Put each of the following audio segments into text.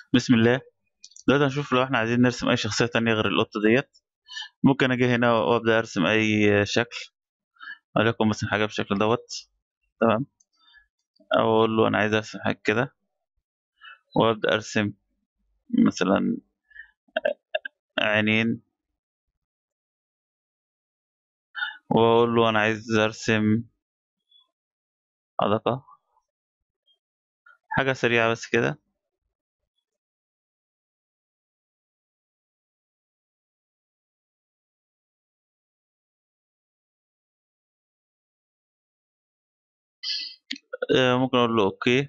بسم الله دلوقتي هنشوف لو احنا عايزين نرسم اي شخصية تانية غير القطة ديت ممكن اجي هنا وابدأ ارسم اي شكل وليكن مثلا حاجة بالشكل دوت تمام او اقول له انا عايز ارسم حاجة كده وابدأ ارسم مثلا عينين واقول له انا عايز ارسم حدقة حاجة سريعة بس كده آه، ممكن اقول له اوكي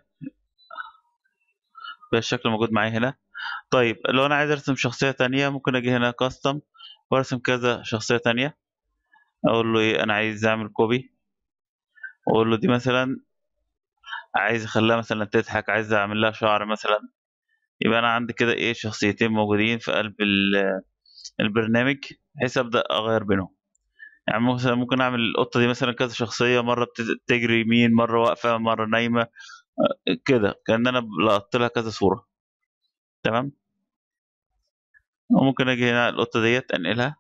بالشكل موجود معايا هنا طيب لو انا عايز ارسم شخصية تانية ممكن اجي هنا كاستم وارسم كذا شخصية تانية اقول له ايه انا عايز اعمل كوبي واقول له دي مثلا عايز اخليها مثلا تضحك عايز اعمل لها شعر مثلا يبقى انا عندي كده ايه شخصيتين موجودين في قلب ال- البرنامج بحيث ابدا اغير بينهم يعني مثلا ممكن اعمل القطه دي مثلا كذا شخصيه مره بت- بتجري يمين مره واقفه مره نايمه آه، كده كان انا لقطت لها كذا صوره تمام وممكن اجي هنا القطه ديت انقلها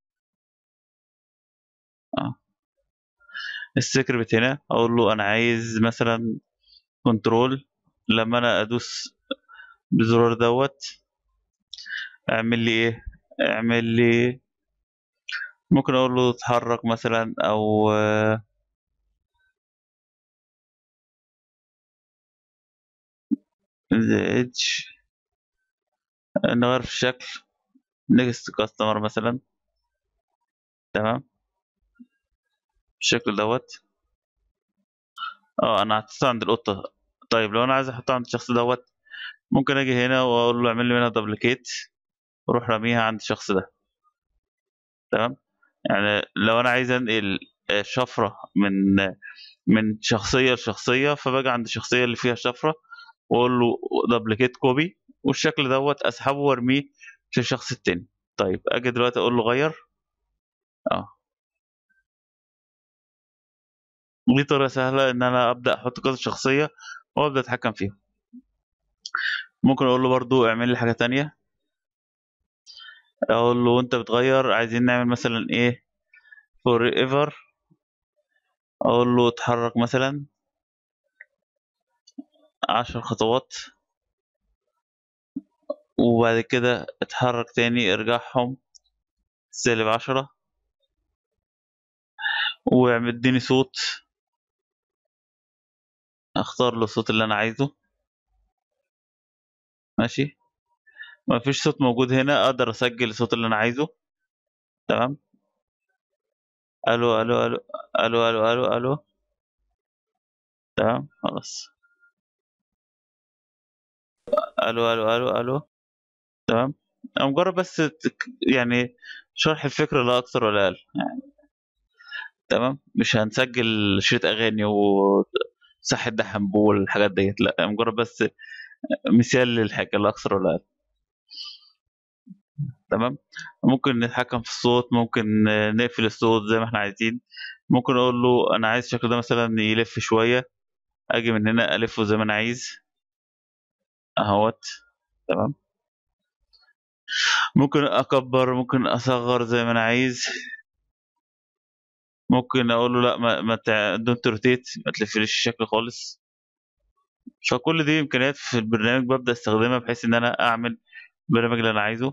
اه السكريبت هنا اقول له انا عايز مثلا كنترول لما انا ادوس بالزرار دوت اعمل لي ايه اعمل لي ممكن اقول له اتحرك مثلا او آه، ايدج نغير في الشكل نيكست كاستمر مثلا تمام بالشكل دوت اه انا حطيته عند القطه طيب لو انا عايز احطه عند الشخص دوت ممكن اجي هنا واقول له اعمل لي منها دبليكيت واروح راميها عند الشخص ده تمام يعني لو انا عايز انقل آه، شفره من من شخصيه لشخصيه فباجي عند الشخصيه اللي فيها شفره واقول له دبليكيت كوبي والشكل دوت اسحبه وارميه في الشخص التاني طيب اجي دلوقتي اقول له غير اه دي طريقه سهله ان انا ابدا احط كذا شخصيه وابدا اتحكم فيهم ممكن اقول له برضو اعمل لي حاجه تانية اقول له وانت بتغير عايزين نعمل مثلا ايه فور ايفر اقول له اتحرك مثلا عشر خطوات وبعد كده اتحرك تاني ارجعهم سالب عشرة واعمل اديني صوت اختار له الصوت اللي انا عايزه ماشي ما فيش صوت موجود هنا اقدر اسجل الصوت اللي انا عايزه تمام الو الو الو الو الو الو الو تمام خلاص الو الو الو الو تمام أنا مجرد بس تك- يعني شرح الفكرة لا اكثر ولا اقل يعني تمام مش هنسجل شريط اغاني وصحة ده حنبول الحاجات ديت لا مجرد بس مثال للحاجة لا اكثر ولا اقل تمام ممكن نتحكم في الصوت ممكن آه، نقفل الصوت زي ما احنا عايزين ممكن اقول له انا عايز الشكل ده مثلا يلف شوية اجي من هنا الفه زي ما انا عايز اهوت تمام ممكن اكبر ممكن اصغر زي ما انا عايز ممكن اقول له لا ما ما دونت روتيت ما تلفليش الشكل خالص فكل دي امكانيات في البرنامج ببدا استخدمها بحيث ان انا اعمل البرنامج اللي انا عايزه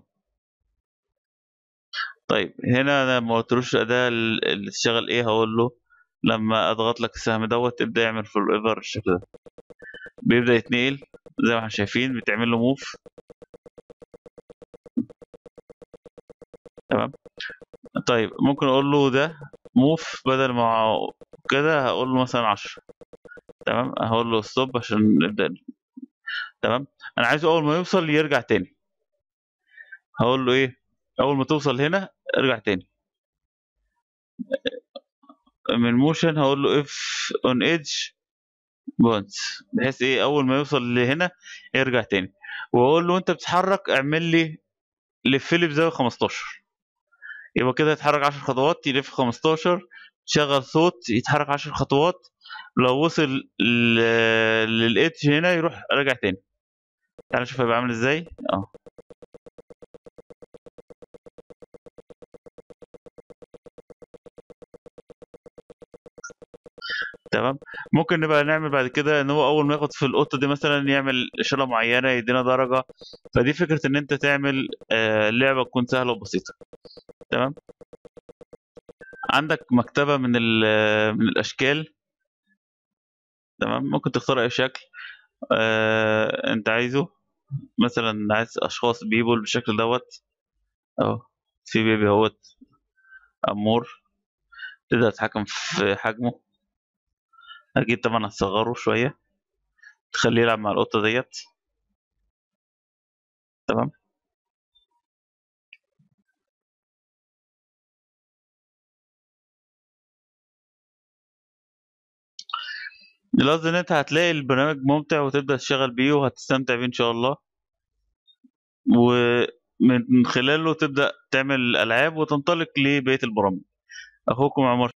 طيب هنا انا ما قلتلوش الاداه اللي تشتغل ايه هقول له لما اضغط لك السهم دوت تبدا يعمل فور ايفر الشكل ده بيبدا يتنقل زي ما احنا شايفين بتعمل له موف تمام طيب ممكن اقول له ده موف بدل ما كده هقول له مثلا 10 تمام هقول له ستوب عشان نبدا تمام انا عايزه اول ما يوصل يرجع تاني هقول له ايه اول ما توصل هنا ارجع تاني من موشن هقول له اف اون ايدج بونس بحيث ايه اول ما يوصل لهنا يرجع تاني واقول له انت بتتحرك اعمل لي لف لي بزاويه 15 يبقى كده يتحرك 10 خطوات يلف 15 شغل صوت يتحرك 10 خطوات لو وصل للايدج هنا يروح راجع تاني تعالى نشوف هيبقى عامل ازاي اه تمام ممكن نبقى نعمل بعد كده ان هو اول ما ياخد في القطه دي مثلا يعمل اشاره معينه يدينا درجه فدي فكره ان انت تعمل آه، لعبه تكون سهله وبسيطه تمام عندك مكتبه من ال- من الاشكال تمام ممكن تختار اي شكل آه، انت عايزه مثلا عايز اشخاص بيبول بالشكل دوت اهو في بيبي اهوت امور تقدر تتحكم في حجمه اكيد طبعا هتصغره شويه تخليه يلعب مع القطه ديت تمام القصد ان انت هتلاقي البرنامج ممتع وتبدا تشتغل بيه وهتستمتع بيه ان شاء الله ومن خلاله تبدا تعمل العاب وتنطلق لبقيه البرامج اخوكم عمر